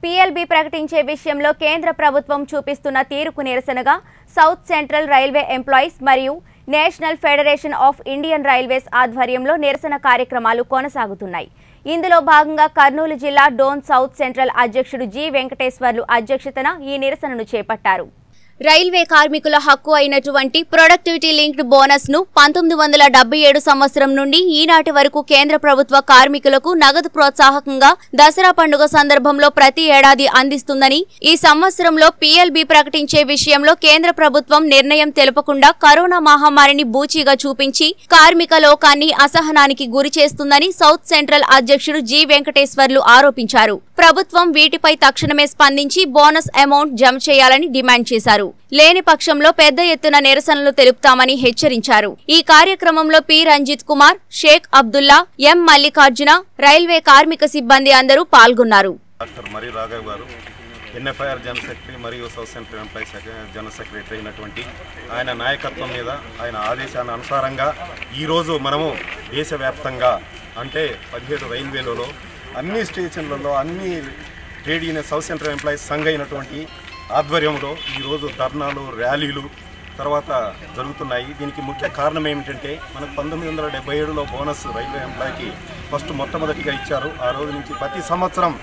పీఎల్బీ ప్రకటించే విషయంలో కేంద్ర ప్రభుత్వం చూపిస్తున్న తీరుకు నిరసనగా సౌత్ సెంట్రల్ రైల్వే ఎంప్లాయీస్ మరియు national federation of Indian railways ఆధ్వర్యంలో నిరసన కార్యక్రమాలు కొనసాగుతున్నాయి ఇందులో భాగంగా కర్నూలు జిల్లా డోన్ సౌత్ సెంట్రల్ అధ్యక్షుడు జి వెంకటేశ్వర్లు అధ్యక్షతన ఈ నిరసనను చేపట్టారు రైల్వే కార్మికుల హక్కు అయినటువంటి ప్రొడక్టివిటీ లింక్డ్ బోనస్ ను పంతొమ్మిది వందల డెబ్బై ఏడు సంవత్సరం నుండి ఈనాటి వరకు కేంద్ర ప్రభుత్వ కార్మికులకు నగదు ప్రోత్సాహకంగా దసరా పండుగ సందర్భంలో ప్రతి ఏడాది అందిస్తుందని ఈ సంవత్సరంలో పీఎల్బీ ప్రకటించే విషయంలో కేంద్ర ప్రభుత్వం నిర్ణయం తెలుపకుండా కరోనా మహమ్మారిని బూచీగా చూపించి కార్మిక లోకాన్ని అసహనానికి గురి చేస్తుందని సౌత్ సెంట్రల్ అధ్యక్షుడు జి వెంకటేశ్వర్లు ఆరోపించారు ప్రభుత్వం వీటిపై తక్షణమే స్పందించి బోనస్ అమౌంట్ జమ చేయాలని డిమాండ్ చేశారు లేని పక్షంలో పెద్ద ఎత్తున నిరసనలు తెలుపుతామని హెచ్చరించారు ఈ కార్యక్రమంలో P Ranjith Kumar Shaik Abdullah M Mallikarjuna railway కార్మిక సిబ్బంది అందరూ పాల్గొన్నారు డాక్టర్ మరి Raghav garu NFIR general secretary మరియు సౌత్ సెంట్రల్ ఎంప్లాయీ సెక్ర- జనరల్ సెక్రటరీ అయినటువంటి ఆయన నాయకత్వం మీద ఆయన ఆదేశాల అనుసారంగా ఈరోజు మనము దేశవ్యాప్తంగా అంటే పదిహేడు రైల్వేలలో అన్ని స్టేషన్లలో అన్ని trade union south central employees సంఘ అయినటువంటి ఆధ్వర్యంలో ఈరోజు ధర్నాలు ర్యాలీలు తర్వాత జరుగుతున్నాయి దీనికి ముఖ్య కారణం ఏమిటంటే మనకు పంతొమ్మిది వందల డెబ్బై ఏడులో బోనస్ రైల్వే ఎంప్లాయీకి ఫస్ట్ మొట్టమొదటిగా ఇచ్చారు ఆ రోజు నుంచి ప్రతి సంవత్సరం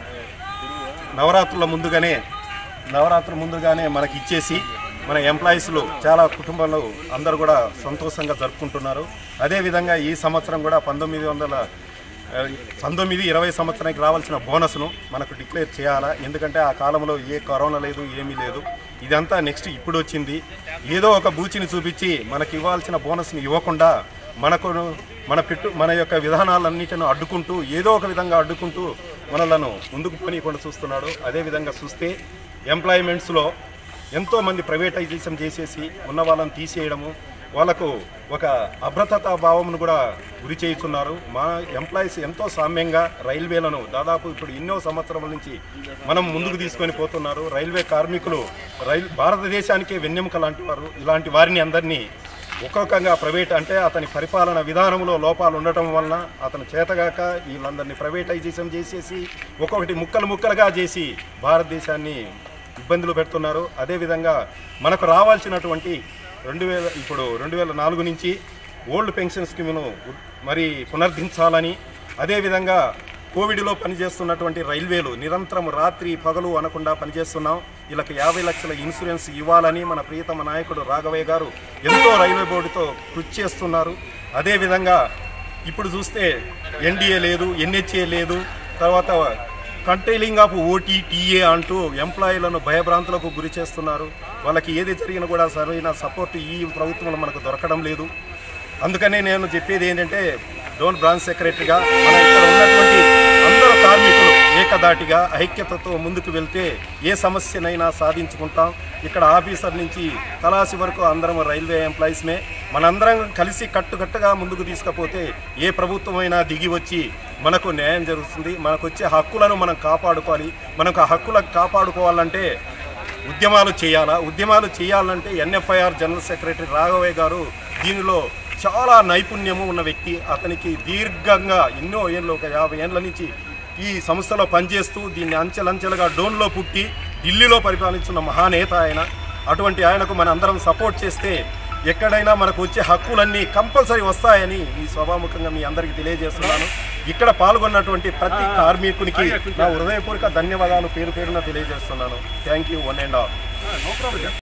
నవరాత్రుల ముందుగానే నవరాత్రుల ముందుగానే మనకి ఇచ్చేసి మన ఎంప్లాయీస్లు చాలా కుటుంబాలు అందరూ కూడా సంతోషంగా జరుపుకుంటున్నారు అదేవిధంగా ఈ సంవత్సరం కూడా పంతొమ్మిది వందల ఆ, పంతొమ్మిది ఇరవై సంవత్సరానికి రావాల్సిన బోనస్ను మనకు డిక్లేర్ చేయాలా ఎందుకంటే ఆ కాలంలో ఏ కరోనా లేదు ఏమీ లేదు ఇదంతా నెక్స్ట్ ఇప్పుడు వచ్చింది ఏదో ఒక బూచిని చూపించి మనకి ఇవ్వాల్సిన బోనస్ని ఇవ్వకుండా మనకు మన పెట్టు మన యొక్క విధానాలన్నిటిని అడ్డుకుంటూ ఏదో ఒక విధంగా అడ్డుకుంటూ మనలను ముందుకు పోనీయకుండా చూస్తున్నాడు అదేవిధంగా చూస్తే ఎంప్లాయ్మెంట్స్లో ఎంతోమంది ప్రైవేటైజేషన్ చేసేసి ఉన్న వాళ్ళని తీసేయడము వాళ్ళకు ఒక అభద్రతా భావమును కూడా గురి చేస్తున్నారు మా ఎంప్లాయీస్ ఎంతో సామ్యంగా రైల్వేలను దాదాపు ఇప్పుడు ఎన్నో సంవత్సరాల నుంచి మనం ముందుకు తీసుకొని పోతున్నారు రైల్వే కార్మికులు రైల్ భారతదేశానికే వెన్నెముక లాంటి వారు ఇలాంటి వారిని అందరినీ ఒక్కొక్కగా ప్రైవేట్ అంటే అతని పరిపాలన విధానంలో లోపాలు ఉండటం వలన అతను చేతగాక వీళ్ళందరినీ ప్రైవేటైజేషన్ చేసేసి ఒక్కొక్కటి ముక్కలు ముక్కలుగా చేసి భారతదేశాన్ని ఇబ్బందులు పెడుతున్నారు అదేవిధంగా మనకు రావాల్సినటువంటి రెండు వేల ఇప్పుడు రెండు వేల నాలుగు నుంచి ఓల్డ్ పెన్షన్ స్కీమ్ను మరి పునరుద్ధరించాలని అదేవిధంగా కోవిడ్లో పనిచేస్తున్నటువంటి రైల్వేలు నిరంతరం రాత్రి పగలు అనకుండా పనిచేస్తున్నాం వీళ్ళకి యాభై లక్షల ఇన్సూరెన్స్ ఇవ్వాలని మన ప్రియతమ నాయకుడు రాఘవయ్య గారు ఎంతో రైల్వే బోర్డుతో కృషి చేస్తున్నారు అదేవిధంగా ఇప్పుడు చూస్తే ఎన్డీఏ లేదు ఎన్హెచ్ఏ లేదు తర్వాత కంట్రైలింగ్ ఆఫ్ ఓటీ టీఏ అంటూ ఎంప్లాయీలను భయభ్రాంతులకు గురి చేస్తున్నారు వాళ్ళకి ఏది జరిగినా కూడా సరైన సపోర్ట్ ఈ ప్రభుత్వంలో మనకు దొరకడం లేదు అందుకనే నేను చెప్పేది ఏంటంటే డోన్ బ్రాంచ్ సెక్రటరీగా మన ఇక్కడ ఉన్నటువంటి అందరూ కార్మికులు ఏకదాటిగా ఐక్యతతో ముందుకు వెళ్తే ఏ సమస్యనైనా సాధించుకుంటాం ఇక్కడ ఆఫీసర్ నుంచి తలాసి వరకు అందరం రైల్వే ఎంప్లాయీస్మే మనందరం కలిసి కట్టుకట్టుగా ముందుకు తీసుకపోతే ఏ ప్రభుత్వమైనా దిగి వచ్చి మనకు న్యాయం జరుగుతుంది మనకు వచ్చే హక్కులను మనం కాపాడుకోవాలి మనకు ఆ హక్కులను కాపాడుకోవాలంటే ఉద్యమాలు చేయాలా ఉద్యమాలు చేయాలంటే ఎన్ఎఫ్ఐఆర్ జనరల్ సెక్రటరీ రాఘవయ్య గారు దీనిలో చాలా నైపుణ్యము ఉన్న వ్యక్తి అతనికి దీర్ఘంగా ఎన్నో ఏళ్ళు ఒక యాభై ఏళ్ళ నుంచి ఈ సంస్థలో పనిచేస్తూ దీన్ని అంచెలంచెలుగా డోన్లో పుట్టి ఢిల్లీలో పరిపాలించిన మహానేత ఆయన అటువంటి ఆయనకు మన అందరం సపోర్ట్ చేస్తే ఎక్కడైనా మనకు వచ్చే హక్కులన్నీ కంపల్సరీ వస్తాయని ఈ సభాముఖంగా మీ అందరికీ తెలియజేస్తున్నాను ఇక్కడ పాల్గొన్నటువంటి ప్రతి కార్మికునికి నా హృదయపూర్వక ధన్యవాదాలు పేరు పేరున తెలియజేస్తున్నాను thank you one and all